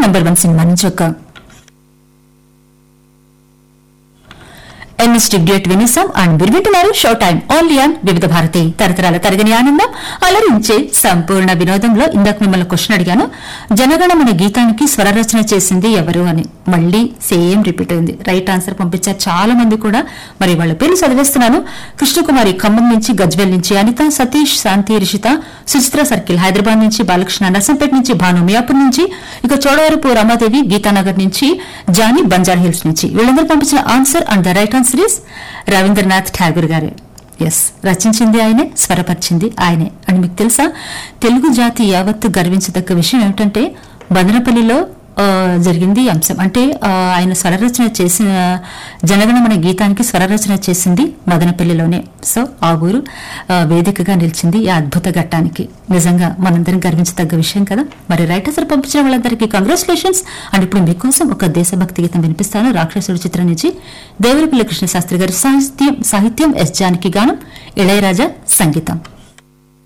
number one cinema నుంచి ఒక NST duet వినిసాం and మీరు వింటున్నారు షో టైం ఓన్లీ ఆన్ వివిధ భారతి తరతరాల తరగని ఆనందం అలరించే సంపూర్ణ వినోదంలో ఇందాక మిమ్మల్ని క్వశ్చన్ అడిగాను జనగణమన గీతానికి స్వరరచన చేసింది ఎవరు అని మళ్ళీ సేమ్ రిపీట్ అయింది రైట్ ఆన్సర్ పంపించారు చాలా మంది కూడా మరి వాళ్ళ పేర్లు చదివేస్తున్నాను కృష్ణకుమారి ఖమ్మం నుంచి గజ్వెల్ నుంచి అనిత సతీష్ శాంతి రిషిత సుచిత్ర సర్కిల్ హైదరాబాద్ నుంచి బాలకృష్ణ నర్సంపేట నుంచి భాను మియాపూర్ నుంచి ఇక చోడవరపు రమాదేవి గీతానగర్ నుంచి జానీ బంజార్ హిల్స్ నుంచి వీళ్ళందరూ పంపించిన answer and the right answer is Rabindranath Tagore గారే ఎస్ రచించింది ఆయనే స్వరపరిచింది ఆయనే అని మీకు తెలుసా తెలుగు జాతి యావత్తు గర్వించదగ్గ విషయం ఏమిటంటే బదనపల్లిలో ఆ, జరిగింది ఈ అంశం అంటే ఆ, ఆయన స్వరరచన చేసిన జనగణమన గీతానికి స్వరరచన చేసింది మదనపల్లిలోనే సో ఆ ఊరు ఆ, వేదికగా నిలిచింది ఈ అద్భుత ఘట్టానికి నిజంగా మనందరం గర్వించదగ్గ విషయం కదా మరి రైటర్స్ పంపించిన వాళ్ళందరికీ కంగ్రాచులేషన్స్ అండ్ ఇప్పుడు మీకోసం ఒక దేశభక్తి గీతం వినిపిస్తాను రాక్షసుడు చిత్రం నుంచి దేవరపల్లి కృష్ణ శాస్త్రి గారి సాహిత్యం సాహిత్యం ఎస్ జానకి గానం ఇళయరాజా సంగీతం